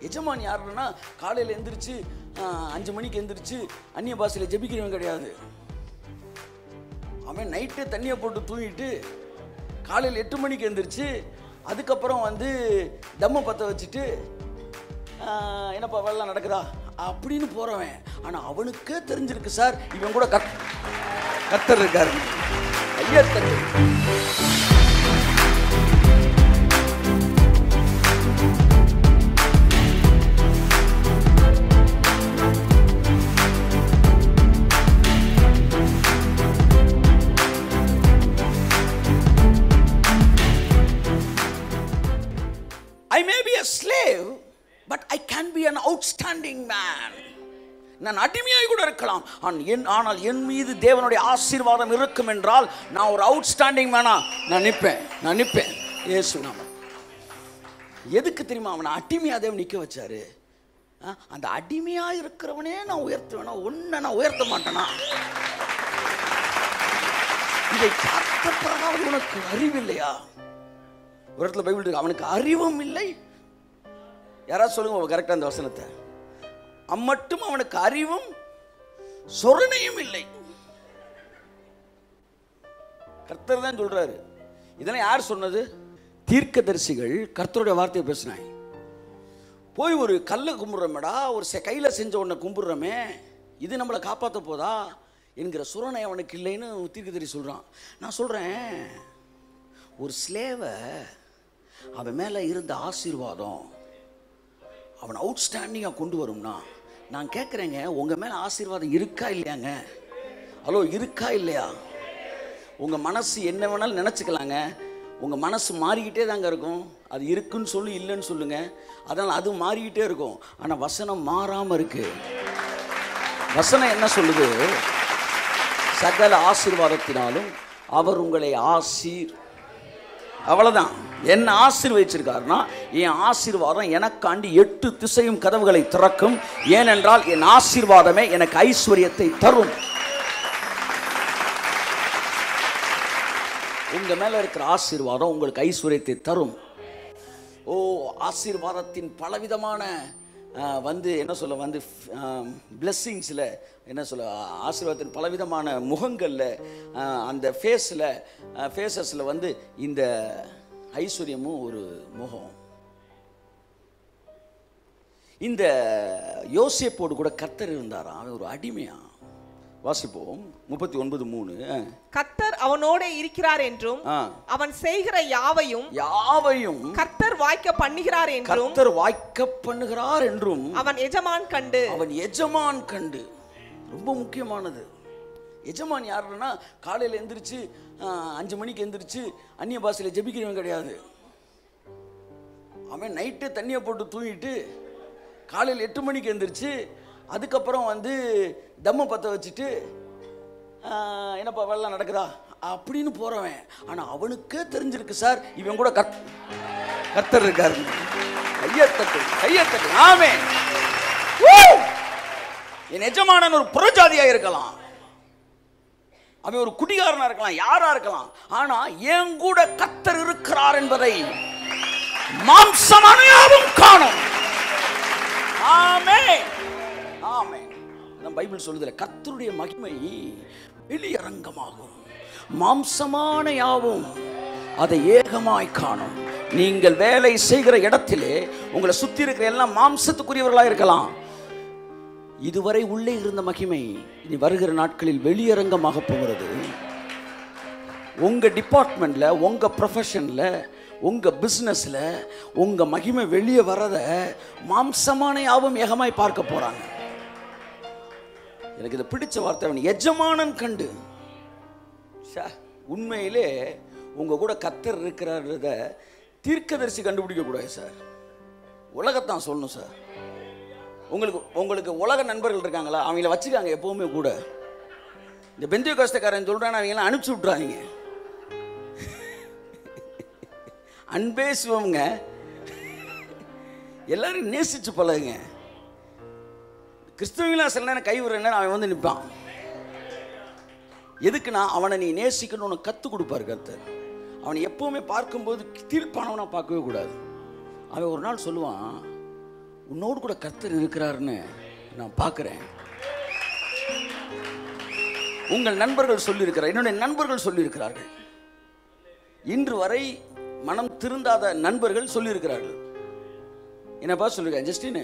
எஜமான் யாருன்னா காலையில் எந்திரிச்சு ஆஹ், அஞ்சு மணிக்கு எந்திரிச்சு அந்நிய பாஷையில் ஜெபிக்கிறவன் கிடையாது அவன் நைட்டு தண்ணியை போட்டு தூங்கிட்டு காலையில் எட்டு மணிக்கு எந்திரிச்சு அதுக்கப்புறம் வந்து தம்மை பற்ற வச்சுட்டு ஆஹ், என்னப்பா வெள்ளம் நடக்குதா அப்படின்னு போகிறவன் ஆனால் அவனுக்கே தெரிஞ்சிருக்கு சார் இவன் கூட கத் கத்தர் இருக்காரு ஐயா that I may be a slave but I can be an outstanding man நான் அடிமையாய் கூட இருக்கலாம் ஆன் என் ஆனால் என் மீது தேவனுடைய ஆசீர்வாதம் இருக்கும் என்றால் நான் ஒரு அவுட்ஸ்டாண்டிங் மேனா நான் நிற்பேன் நான் நிற்பேன் இயேசு நாம எதுக்கு தெரியுமா அவனை அடிமையா தேவன் நிற்க வச்சாரு ஆ, அந்த அடிமையா இருக்கிறவனே நான் உயர்த்துவேனா ஒன்றை நான் உயர்த்த மாட்டேனா இதை கத்தப்படாத உனக்கு அறிவில்லையா ஒரு இடத்துல பைபிள் இருக்கு அவனுக்கு அறிவும் இல்லை யாராவது சொல்லுங்க கரெக்டாக அந்த வசனத்தை அம்மட்டும் அவனுக்கு அறிவும் சொரணையும் இல்லை கர்த்தர் தான் சொல்றாரு இதெல்லாம் யார் சொன்னது தீர்க்கதரிசிகள் கர்த்தருடைய வார்த்தையை பேசினாங்க போய் ஒரு கல்லை கும்பிட்றோமேடா ஒரு செ கையில் செஞ்ச ஒன்றை கும்பிட்றோமே இது நம்மளை காப்பாற்ற போதா என்கிற சுரணை அவனுக்கு இல்லைன்னு தீர்க்கதரிசி சொல்கிறான் நான் சொல்கிறேன் ஒரு ஸ்லேவை அவன் மேலே இருந்த ஆசீர்வாதம் அவன் அவுட்ஸ்டாண்டிங்காக கொண்டு வரும்னா நான் கேட்குறேங்க உங்கள் மேலே ஆசீர்வாதம் இருக்கா இல்லையாங்க ஹலோ இருக்கா இல்லையா உங்கள் மனசு என்ன வேணாலும் நினச்சிக்கலாங்க உங்கள் மனசு மாறிக்கிட்டே தாங்க இருக்கும் அது இருக்குன்னு சொல்லி இல்லைன்னு சொல்லுங்கள் அதனால் அது மாறிக்கிட்டே இருக்கும் ஆனால் வசனம் மாறாமல் இருக்கு வசனம் என்ன சொல்லுது சகல ஆசீர்வாதத்தினாலும் அவர் உங்களை ஆசீர் அவ்வளவுதான் என்ன ஆசீர்வதிச்சிருக்காருன்னா என் ஆசீர்வாதம் எனக்காண்டி எட்டு திசையும் கதவுகளை திறக்கும் ஏனென்றால் என் ஆசீர்வாதமே எனக்கு ஐஸ்வர்யத்தை தரும் உங்க மேல இருக்கிற ஆசீர்வாதம் உங்களுக்கு ஐஸ்வர்யத்தை தரும் ஓ ஆசீர்வாதத்தின் பலவிதமான ஆஹ், வந்து என்ன சொல்ல வந்து பிளெஸ்ஸிங்ஸில் என்ன சொல்ல ஆசீர்வாதத்தின் பலவிதமான முகங்களில் அந்த ஃபேஸில் ஃபேஸஸில் வந்து இந்த ஐஸ்வர்யமும் ஒரு முகம் இந்த யோசேப்போடு கூட கர்த்தர் இருந்தாராம் அவன் ஒரு அடிமையா வாசிப்போம் முப்பத்தி ஒன்பது மூணு கர்த்தர் அவனோட இருக்கிறார் என்றும் ஆ. அவன் செய்கிற யாவையும் யாவையும் கர்த்தர் வாய்க்க பண்ணுகிறார் என்றும் கர்த்தர் வாய்க்க பண்ணுகிறார் என்றும் அவன் எஜமான் கண்டு அவன் எஜமான் கண்டு ரொம்ப முக்கியமானது எஜமான் யாருன்னா காலையில் எந்திரிச்சு ஆ, அஞ்சு மணிக்கு எந்திரிச்சு அந்நிய பாஷையில் ஜெபிக்கிறவன் கிடையாது அவன் நைட்டு தண்ணியை போட்டு தூங்கிட்டு காலையில் எட்டு மணிக்கு எந்திரிச்சு அதுக்கப்புறம் வந்து தம்மை பற்ற வச்சுட்டு ஆ, என்னப்பா வெள்ளம் நடக்குதா அப்படின்னு போகிறவன் ஆனால் அவனுக்கே தெரிஞ்சிருக்கு சார் இவன் கூட கத் கர்த்தர் இருக்காரு கையத்தட்டு கையத்தட்டு ஆமே என் எஜமானன் ஒரு புறஜாதியாக இருக்கலாம் அவன் ஒரு குடிகாரனா இருக்கலாம் யாரா இருக்கலாம் ஆனா என் கூட கத்தர் இருக்கிறார் என்பதை மாம்சமான யாவும் காணும் ஆமே ஆமே அதான் பைபிள் சொல்லுதுல கத்தருடைய மகிமை வெளியரங்கமாகும் மாம்சமான யாவும் அதை ஏகமாய் காணும் நீங்கள் வேலை செய்கிற இடத்திலே உங்களை சுத்தி இருக்கிற எல்லாம் மாம்சத்துக்குரியவர்களா இருக்கலாம் இதுவரை உள்ளே இருந்த மகிமை இனி வருகிற நாட்களில் வெளியரங்கமாக போகிறது உங்க டிபார்ட்மெண்ட்ல உங்க ப்ரொஃபஷன்ல உங்க பிஸ்னஸ்ல உங்க மகிமை வெளியே வரத மாம்சமான யாவும் ஏகமாய் பார்க்க போறாங்க எனக்கு இதை பிடிச்ச வார்த்தை அவன் எஜமானன் கண்டு ச்சே, உண்மையிலே உங்க கூட கத்தர் இருக்கிறாரத தீர்க்கதரிசி கண்டுபிடிக்க கூடாது சார் உலகத்தான் சொல்லணும் சார் உங்களுக்கு உங்களுக்கு உலக நண்பர்கள் இருக்காங்களா அவங்கள வச்சுக்காங்க எப்பவுமே கூட இந்த பெந்திய கஷ்டக்காரன் சொல்றான் அவங்களாம் அனுப்பிச்சு விட்றாதீங்க அன்பே சிவம்ங்க எல்லாரும் நேசிச்சு பழகுங்க கிறிஸ்தவங்களா சில நேரம் கை விடுற நேரம் அவன் வந்து நிற்பான் எதுக்குன்னா அவனை நீ நேசிக்கணும்னு உனக்கு கற்றுக் கொடுப்பாரு கர்த்தர் அவனை எப்பவுமே பார்க்கும்போது தீர்ப்பானவனா பார்க்கவே கூடாது அவன் ஒரு நாள் சொல்லுவான் உன்னோடு கூட கர்த்தர் இருக்கிறாருன்னு நான் பார்க்குறேன் உங்கள் நண்பர்கள் சொல்லியிருக்கிறார் என்னுடைய நண்பர்கள் சொல்லியிருக்கிறார்கள் இன்று வரை மனம் திருந்தாத நண்பர்கள் சொல்லியிருக்கிறார்கள் என்னப்பா சொல்லியிருக்கேன் ஜஸ்டின்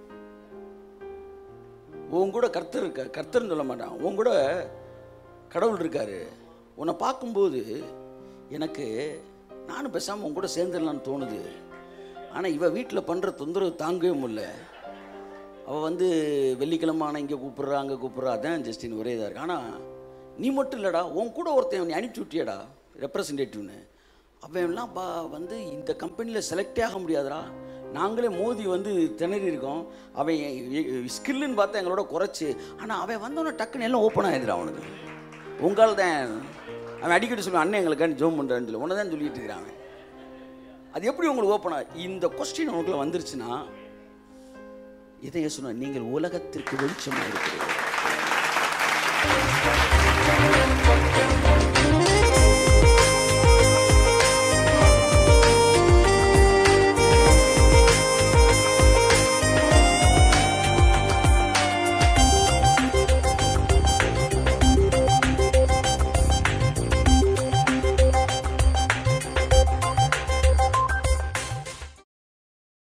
உன் கூட கர்த்தர் இருக்க கர்த்தர்னு சொல்ல மாட்டான் உன் கூட கடவுள் இருக்காரு உன்னை பார்க்கும்போது எனக்கு நானும் பேசாமல் உன் கூட சேர்ந்துடலான்னு தோணுது ஆனால் இவ வீட்டில் பண்ணுற தொந்தரவு தாங்கவே முடியல அவள் வந்து வெள்ளிக்கிழமை ஆனால் இங்கே கூப்பிட்றா அங்கே கூப்பிட்றா அதான் ஜஸ்டின் ஒரே இதாக இருக்கு ஆனால் நீ மட்டும் இல்லைடா உன் கூட ஒருத்தன் நீ அனுப்பிச்சி விட்டியடா ரெப்ரசன்டேட்டிவ்னு அவன்லாம் பா வந்து இந்த கம்பெனியில் செலக்டே ஆக முடியாதுடா நாங்களே மோதி வந்து திணறி இருக்கோம் அவன் ஸ்கில்லுன்னு பார்த்தா எங்களோட குறைச்சி ஆனால் அவன் வந்தோன்னே டக்குன்னு எல்லாம் ஓப்பன் ஆகிடுறான் அவனுக்கு உங்களால் தான் அவன் அடிக்கடி சொல்லுவான் அண்ணன் எங்களுக்காண்டி ஜோம் பண்ணுறான்னு சொல்லி உன்னை தான் சொல்லிட்டு இருக்கிறான் அவன் அது எப்படி உங்களுக்கு ஓப்பனா இந்த கொஸ்டின் உங்களுக்குள்ள வந்துருச்சுன்னா இதைய சொன்ன நீங்கள் உலகத்திற்கு வெளிச்சமாக இருக்கிறீர்கள்